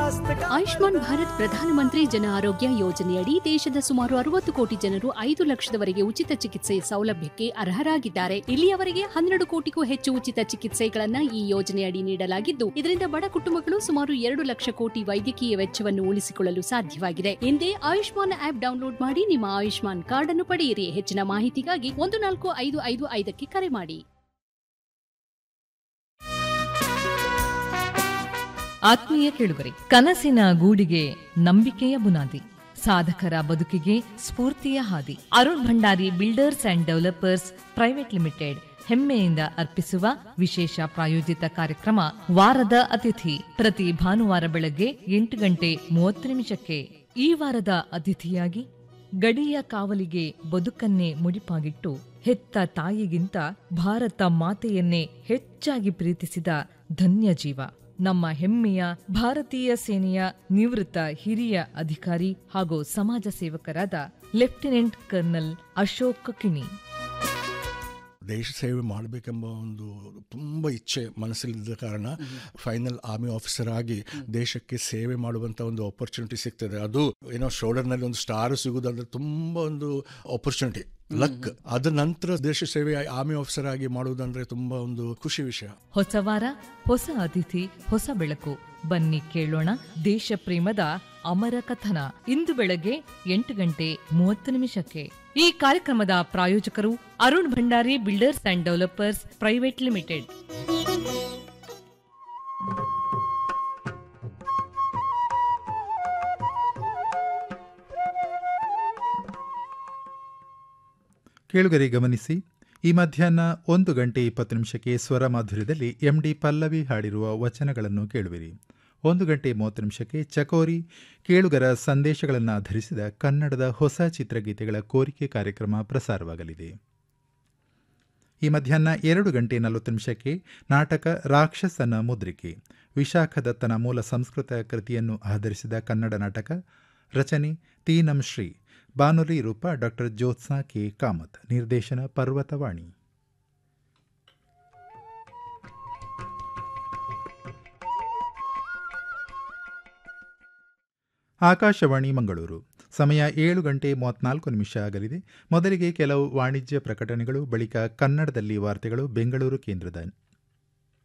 स्वास्थ्य का ಆಯುಷ್ಮಾನ್ ಭಾರತ್ ಪ್ರಧಾನಮಂತ್ರಿ ಜನ ಆರೋಗ್ಯ ಯೋಜನೆಯಡಿ ದೇಶದ ಸುಮಾರು ಅರವತ್ತು ಕೋಟಿ ಜನರು ಐದು ಲಕ್ಷದವರೆಗೆ ಉಚಿತ ಚಿಕಿತ್ಸೆ ಸೌಲಭ್ಯಕ್ಕೆ ಅರ್ಹರಾಗಿದ್ದಾರೆ ಇಲ್ಲಿಯವರೆಗೆ ಹನ್ನೆರಡು ಕೋಟಿಗೂ ಹೆಚ್ಚು ಉಚಿತ ಚಿಕಿತ್ಸೆಗಳನ್ನ ಈ ಯೋಜನೆಯಡಿ ನೀಡಲಾಗಿದ್ದು ಇದರಿಂದ ಬಡ ಕುಟುಂಬಗಳು ಸುಮಾರು ಎರಡು ಲಕ್ಷ ಕೋಟಿ ವೈದ್ಯಕೀಯ ವೆಚ್ಚವನ್ನು ಉಳಿಸಿಕೊಳ್ಳಲು ಸಾಧ್ಯವಾಗಿದೆ ಹಿಂದೆ ಆಯುಷ್ಮಾನ್ ಆಪ್ ಡೌನ್ಲೋಡ್ ಮಾಡಿ ನಿಮ್ಮ ಆಯುಷ್ಮಾನ್ ಕಾರ್ಡ್ ಅನ್ನು ಪಡೆಯಿರಿ ಹೆಚ್ಚಿನ ಮಾಹಿತಿಗಾಗಿ ಒಂದು ನಾಲ್ಕು ಐದು ಐದು ಐದಕ್ಕೆ ಕರೆ ಮಾಡಿ ಆತ್ಮೀಯ ಕೇಳುಗರೆ ಕನಸಿನ ಗೂಡಿಗೆ ನಂಬಿಕೆಯ ಬುನಾದಿ ಸಾಧಕರ ಬದುಕಿಗೆ ಸ್ಫೂರ್ತಿಯ ಹಾದಿ Arun Bhandari builders and developers private limited ಹೆಮ್ಮೆಯಿಂದ ಅರ್ಪಿಸುವ ವಿಶೇಷ ಪ್ರಾಯೋಜಿತ ಕಾರ್ಯಕ್ರಮ ವಾರದ ಅತಿಥಿ ಪ್ರತಿ ಭಾನುವಾರ ಬೆಳಗ್ಗೆ ಎಂಟು ಗಂಟೆ ಮೂವತ್ತು ನಿಮಿಷಕ್ಕೆ ಈ ವಾರದ ಅತಿಥಿಯಾಗಿ ಗಡಿಯ ಕಾವಲಿಗೆ ಬದುಕನ್ನೇ ಮುಡಿಪಾಗಿಟ್ಟು ಹೆತ್ತ ತಾಯಿಗಿಂತ ಭಾರತ ಮಾತೆಯನ್ನೇ ಹೆಚ್ಚಾಗಿ ಪ್ರೀತಿಸಿದ ಧನ್ಯ ಜೀವ ನಮ್ಮ ಹೆಮ್ಮೆಯ ಭಾರತೀಯ ಸೇನೆಯ ನಿವೃತ್ತ ಹಿರಿಯ ಅಧಿಕಾರಿ ಹಾಗೂ ಸಮಾಜ ಸೇವಕರಾದ ಲೆಫ್ಟಿನೆಂಟ್ ಕರ್ನಲ್ ಅಶೋಕ್ ಕಿಣಿ ದೇಶ ಸೇವೆ ಮಾಡಬೇಕೆಂಬ ಒಂದು ತುಂಬ ಇಚ್ಛೆ ಮನಸ್ಸಲ್ಲಿದ್ದ ಕಾರಣ ಫೈನಲ್ ಆರ್ಮಿ ಆಫೀಸರ್ ಆಗಿ ದೇಶಕ್ಕೆ ಸೇವೆ ಮಾಡುವಂಥ ಒಂದು ಆಪರ್ಚುನಿಟಿ ಸಿಗ್ತದೆ ಅದು ಏನೋ ಶೋಲ್ಡರ್ನಲ್ಲಿ ಒಂದು ಸ್ಟಾರ್ ಸಿಗುವುದಂದ್ರೆ ತುಂಬ ಒಂದು ಆಪರ್ಚುನಿಟಿ ಲಕ್ ಅದ ನಂತರ ದೇಶ ಸೇವೆ ಆರ್ಮಿ ಆಫೀಸರ್ ಆಗಿ ಮಾಡುವುದಂದ್ರೆ ತುಂಬ ಒಂದು ಖುಷಿ ವಿಷಯ ಹೊಸ ವಾರ ಹೊಸ ಅತಿಥಿ ಹೊಸ ಬೆಳಕು ಬನ್ನಿ ಕೇಳೋಣ ದೇಶ ಪ್ರೇಮದ ಅಮರ ಕಥನ ಇಂದು ಬೆಳಗ್ಗೆ ಎಂಟು ಗಂಟೆ ಮೂವತ್ತು ನಿಮಿಷಕ್ಕೆ ಈ ಕಾರ್ಯಕ್ರಮದ ಪ್ರಾಯೋಜಕರು Arun Bhandari builders and developers private limited ಕೇಳುಗರೆ ಗಮನಿಸಿ ಈ ಮಧ್ಯಾಹ್ನ ಒಂದು ಗಂಟೆ ಇಪ್ಪತ್ತು ನಿಮಿಷಕ್ಕೆ ಸ್ವರ ಮಾಧುರ್ಯದಲ್ಲಿ ಎಂ ಡಿ ಪಲ್ಲವಿ ಹಾಡಿರುವ ವಚನಗಳನ್ನು ಕೇಳುವಿರಿ ಒಂದು ಗಂಟೆ ಮೂವತ್ತು ನಿಮಿಷಕ್ಕೆ ಚಕೋರಿ ಕೇಳುಗರ ಸಂದೇಶಗಳನ್ನು ಆಧರಿಸಿದ ಕನ್ನಡದ ಹೊಸ ಚಿತ್ರಗೀತೆಗಳ ಕೋರಿಕೆ ಕಾರ್ಯಕ್ರಮ ಪ್ರಸಾರವಾಗಲಿದೆ ಈ ಮಧ್ಯಾಹ್ನ ಎರಡು ಗಂಟೆ ನಲವತ್ತು ನಿಮಿಷಕ್ಕೆ ನಾಟಕ ರಾಕ್ಷಸನ ಮುದ್ರಿಕೆ ವಿಶಾಖದತ್ತನ ಮೂಲ ಸಂಸ್ಕೃತ ಕೃತಿಯನ್ನು ಆಧರಿಸಿದ ಕನ್ನಡ ನಾಟಕ ರಚನೆ ತೀನಂ ಶ್ರೀ ಬಾನುಲಿ ರೂಪ ಡಾಕ್ಟರ್ ಜ್ಯೋತ್ಸ್ನಾ ಕೆ ಕಾಮತ್ ನಿರ್ದೇಶನ ಪರ್ವತವಾಣಿ ಆಕಾಶವಾಣಿ ಮಂಗಳೂರು ಸಮಯ ಏಳು ಗಂಟೆ ಮೂವತ್ನಾಲ್ಕು ನಿಮಿಷ ಆಗಲಿದೆ ಮೊದಲಿಗೆ ಕೆಲವು ವಾಣಿಜ್ಯ ಪ್ರಕಟಣೆಗಳು ಬಳಿಕ ಕನ್ನಡದಲ್ಲಿ ವಾರ್ತೆಗಳು ಬೆಂಗಳೂರು ಕೇಂದ್ರದ